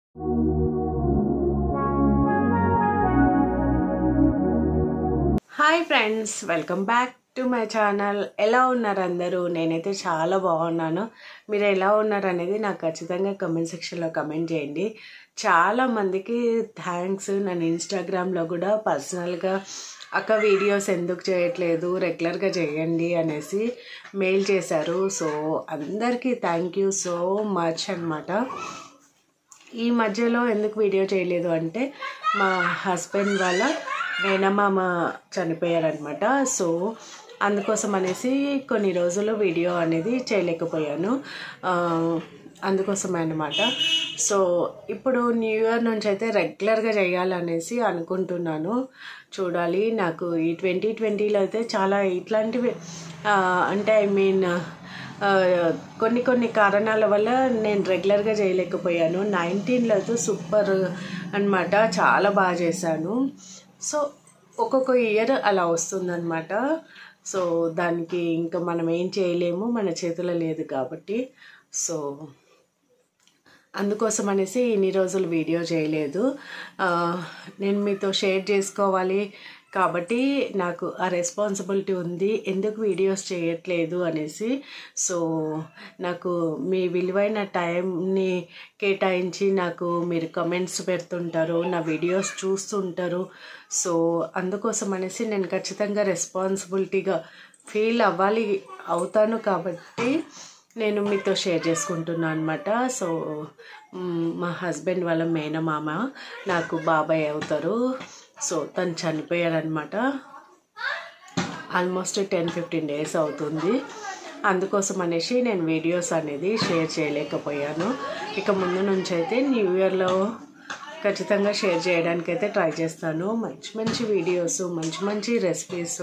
hi friends welcome back to my channel ఎలా ఉన్నారు అందరూ నేనైతే చాలా బాగున్నాను మీరు ఎలా ఉన్నారు అనేది నాకు ఖచ్చితంగా కమెంట్ సెక్షన్లో కమెంట్ చేయండి చాలా మందికి థ్యాంక్స్ నన్ను ఇన్స్టాగ్రామ్లో కూడా పర్సనల్గా అక్క వీడియోస్ ఎందుకు చేయట్లేదు రెగ్యులర్గా చేయండి అనేసి మెయిల్ చేశారు సో అందరికీ థ్యాంక్ యూ సో మచ్ అనమాట ఈ మధ్యలో ఎందుకు వీడియో చేయలేదు అంటే మా హస్బెండ్ వాళ్ళ మేనమామ చనిపోయారనమాట సో అందుకోసం అనేసి కొన్ని రోజులు వీడియో అనేది చేయలేకపోయాను ఆ, అందుకోసమే అనమాట సో ఇప్పుడు న్యూ ఇయర్ నుంచి అయితే రెగ్యులర్గా చేయాలనేసి అనుకుంటున్నాను చూడాలి నాకు ఈ ట్వంటీ ట్వంటీలో అయితే చాలా ఇట్లాంటివి ఆ, అంటే ఐ మీన్ ఆ, కొన్ని కొన్ని కారణాల వల్ల నేను రెగ్యులర్గా చేయలేకపోయాను నైన్టీన్లో అయితే సూపర్ అనమాట చాలా బాగా చేశాను సో ఒక్కొక్క ఇయర్ అలా వస్తుందన్నమాట సో దానికి ఇంకా మనం ఏం చేయలేము మన చేతిలో లేదు కాబట్టి సో అందుకోసం అనేసి ఇన్ని రోజులు వీడియో చేయలేదు ఆ, నేను మీతో షేర్ చేసుకోవాలి కాబట్టి నాకు ఆ రెస్పాన్సిబిలిటీ ఉంది ఎందుకు వీడియోస్ చేయట్లేదు అనేసి సో నాకు మీ విలువైన టైంని కేటాయించి నాకు మీరు కమెంట్స్ పెడుతుంటారు నా వీడియోస్ చూస్తుంటారు సో అందుకోసం అనేసి నేను ఖచ్చితంగా రెస్పాన్సిబిలిటీగా ఫీల్ అవ్వాలి అవుతాను కాబట్టి నేను మీతో షేర్ చేసుకుంటున్నాను అనమాట సో మ్, మా హస్బెండ్ వాళ్ళ మేనమామ నాకు బాబాయ్ అవుతారు సో తను చనిపోయారనమాట ఆల్మోస్ట్ టెన్ ఫిఫ్టీన్ డేస్ అవుతుంది అందుకోసం అనేసి నేను వీడియోస్ అనేది షేర్ చేయలేకపోయాను ఇక ముందు నుంచి అయితే న్యూ ఇయర్లో ఖచ్చితంగా షేర్ చేయడానికి అయితే ట్రై చేస్తాను మంచి మంచి వీడియోస్ మంచి మంచి రెసిపీస్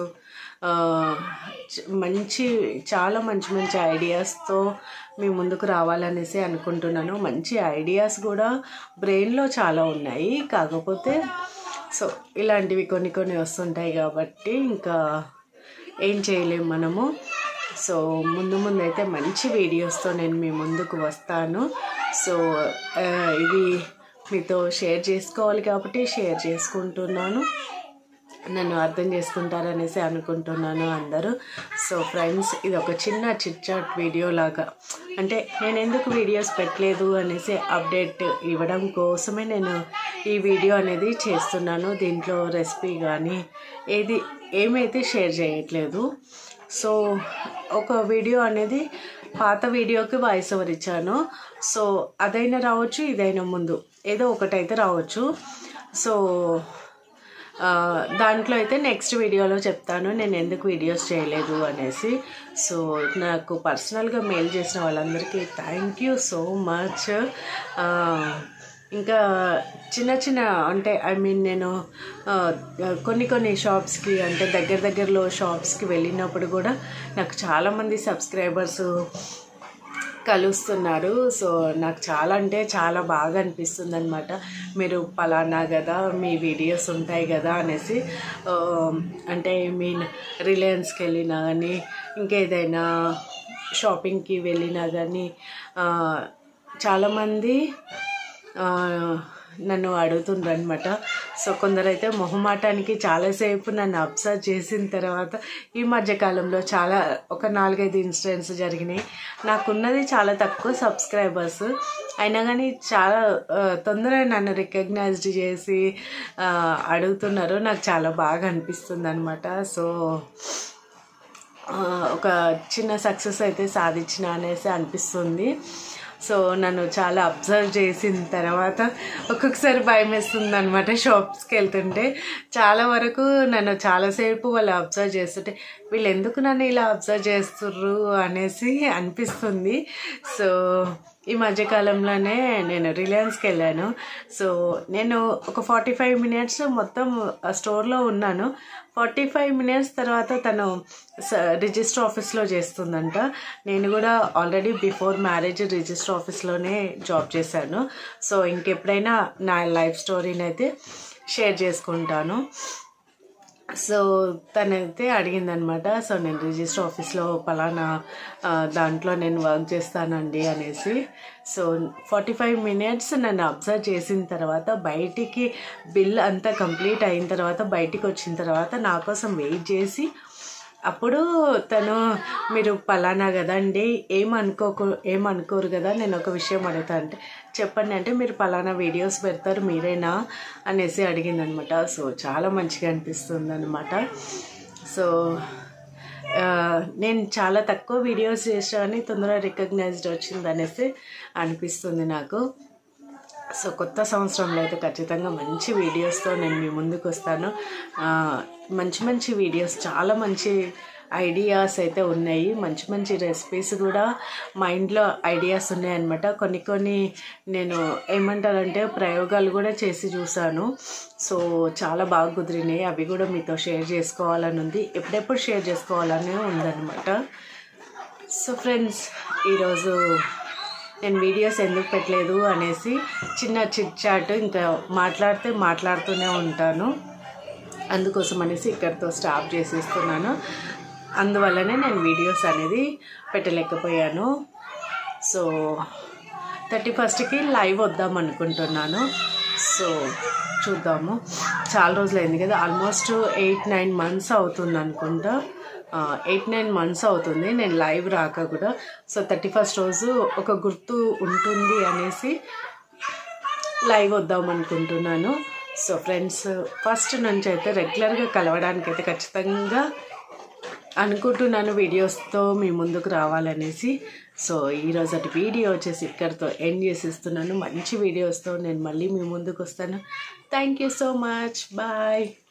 మంచి చాలా మంచి మంచి ఐడియాస్తో మీ ముందుకు రావాలనేసి అనుకుంటున్నాను మంచి ఐడియాస్ కూడా బ్రెయిన్లో చాలా ఉన్నాయి కాకపోతే సో ఇలాంటివి కొన్ని కొన్ని వస్తుంటాయి కాబట్టి ఇంకా ఏం చేయలేము మనము సో ముందు ముందు అయితే మంచి వీడియోస్తో నేను మీ ముందుకు వస్తాను సో ఆ, ఇది మీతో షేర్ చేసుకోవాలి కాబట్టి షేర్ చేసుకుంటున్నాను నన్ను అర్థం చేసుకుంటారనేసి అనుకుంటున్నాను అందరూ సో ఫ్రెండ్స్ ఇది ఒక చిన్న చిట్ చాట్ వీడియో లాగా అంటే నేను ఎందుకు వీడియోస్ పెట్టలేదు అనేసి అప్డేట్ ఇవ్వడం కోసమే నేను ఈ వీడియో అనేది చేస్తున్నాను దీంట్లో రెసిపీ కానీ ఏది ఏమైతే షేర్ చేయట్లేదు సో ఒక వీడియో అనేది పాత వీడియోకి వాయిస్ ఓవర్ ఇచ్చాను సో అదైనా రావచ్చు ఇదైనా ముందు ఏదో ఒకటైతే రావచ్చు సో ఆ, దాంట్లో అయితే నెక్స్ట్ వీడియోలో చెప్తాను నేను ఎందుకు వీడియోస్ చేయలేదు అనేసి సో నాకు పర్సనల్గా మెయిల్ చేసిన వాళ్ళందరికీ థ్యాంక్ యూ సో మచ్ ఇంకా చిన్న చిన్న అంటే ఐ మీన్ నేను ఆ, కొన్ని కొన్ని షాప్స్కి అంటే దగ్గర దగ్గరలో షాప్స్కి వెళ్ళినప్పుడు కూడా నాకు చాలామంది సబ్స్క్రైబర్స్ కలుస్తున్నారు సో నాకు చాలా అంటే చాలా బాగా అనిపిస్తుంది అనమాట మీరు పలానా కదా మీ వీడియోస్ ఉంటాయి కదా అనేసి ఆ, అంటే ఐ మీన్ రిలయన్స్కి వెళ్ళినా కానీ ఇంకేదైనా షాపింగ్కి వెళ్ళినా కానీ ఆ, చాలామంది ఆ, నన్ను అడుగుతుండ్రు అనమాట సో కొందరైతే మొహమాటానికి చాలాసేపు నన్ను అబ్జర్వ్ చేసిన తర్వాత ఈ మధ్య కాలంలో చాలా ఒక నాలుగైదు ఇన్సిడెంట్స్ జరిగినాయి నాకున్నది చాలా తక్కువ సబ్స్క్రైబర్స్ అయినా కానీ చాలా ఆ, తొందరగా నన్ను రికగ్నైజ్డ్ చేసి ఆ, అడుగుతున్నారు నాకు చాలా బాగా అనిపిస్తుంది అనమాట సో ఆ, ఒక చిన్న సక్సెస్ అయితే సాధించిన అనేసి అనిపిస్తుంది సో నన్ను చాలా అబ్జర్వ్ చేసిన తర్వాత ఒక్కొక్కసారి భయం వేస్తుంది అనమాట షాప్స్కి వెళ్తుంటే చాలా వరకు నన్ను చాలాసేపు వాళ్ళు అబ్జర్వ్ చేస్తుంటే వీళ్ళు ఎందుకు నన్ను ఇలా అబ్జర్వ్ చేస్తుర్రు అనేసి అనిపిస్తుంది సో ఈ మధ్యకాలంలోనే నేను రిలయన్స్కి వెళ్ళాను సో నేను ఒక ఫార్టీ ఫైవ్ మినిట్స్ మొత్తం ఆ స్టోర్లో ఉన్నాను ఫార్టీ ఫైవ్ మినిట్స్ తర్వాత తను స- రిజిస్టర్ ఆఫీస్లో చేస్తుందంట నేను కూడా ఆల్రెడీ బిఫోర్ మ్యారేజ్ రిజిస్టర్ ఆఫీస్లోనే జాబ్ చేశాను సో ఇంకెప్పుడైనా నా లైఫ్ స్టోరీని అయితే షేర్ చేసుకుంటాను సో తనైతే అడిగిందనమాట సో నేను రిజిస్టర్ ఆఫీస్లో పలానా ఆ, దాంట్లో నేను వర్క్ చేస్తానండి అనేసి సో ఫార్టీ ఫైవ్ మినిట్స్ నన్ను అబ్జర్వ్ చేసిన తర్వాత బయటికి బిల్ అంతా కంప్లీట్ అయిన తర్వాత బయటికి వచ్చిన తర్వాత నా కోసం వెయిట్ చేసి అప్పుడు తను మీరు పలానా కదండి ఏమనుకోకు ఏమనుకోరు కదా నేను ఒక విషయం అడుగుతా అంటే చెప్పండి అంటే మీరు పలానా వీడియోస్ పెడతారు మీరేనా అనేసి అడిగిందనమాట సో చాలా మంచిగా అనిపిస్తుంది అనమాట సో ఆ, నేను చాలా తక్కువ వీడియోస్ చేసా కానీ తొందరగా రికగ్నైజ్డ్ వచ్చింది అనేసి అనిపిస్తుంది నాకు సో కొత్త సంవత్సరంలో అయితే ఖచ్చితంగా మంచి వీడియోస్తో నేను మీ ముందుకు వస్తాను ఆ, మంచి మంచి వీడియోస్ చాలా మంచి ఐడియాస్ అయితే ఉన్నాయి మంచి మంచి రెసిపీస్ కూడా మైండ్లో ఐడియాస్ ఉన్నాయన్నమాట కొన్ని కొన్ని నేను ఏమంటారంటే ప్రయోగాలు కూడా చేసి చూసాను సో చాలా బాగా కుదిరినాయి అవి కూడా మీతో షేర్ చేసుకోవాలని ఉంది ఎప్పుడెప్పుడు షేర్ చేసుకోవాలని ఉందన్నమాట సో ఫ్రెండ్స్ ఈరోజు నేను వీడియోస్ ఎందుకు పెట్టలేదు అనేసి చిన్న చిట్ చాట్ ఇంకా మాట్లాడితే మాట్లాడుతూనే ఉంటాను అందుకోసం అనేసి ఇక్కడితో స్టాప్ చేసేస్తున్నాను అందువల్లనే నేను వీడియోస్ అనేది పెట్టలేకపోయాను సో థర్టీ ఫస్ట్కి లైవ్ వద్దాం అనుకుంటున్నాను సో చూద్దాము చాలా రోజులు అయింది కదా ఆల్మోస్ట్ ఎయిట్ నైన్ మంత్స్ అవుతుంది అనుకుంటా ఎయిట్ నైన్ మంత్స్ అవుతుంది నేను లైవ్ రాక కూడా సో థర్టీ ఫస్ట్ రోజు ఒక గుర్తు ఉంటుంది అనేసి లైవ్ వద్దాం అనుకుంటున్నాను సో ఫ్రెండ్స్ ఫస్ట్ నుంచి అయితే రెగ్యులర్గా కలవడానికి అయితే ఖచ్చితంగా అనుకుంటున్నాను వీడియోస్తో మీ ముందుకు రావాలనేసి సో ఈరోజు అటు వీడియో వచ్చేసి ఇక్కడితో ఎండ్ చేసేస్తున్నాను మంచి వీడియోస్తో నేను మళ్ళీ మీ ముందుకు వస్తాను thank you so much bye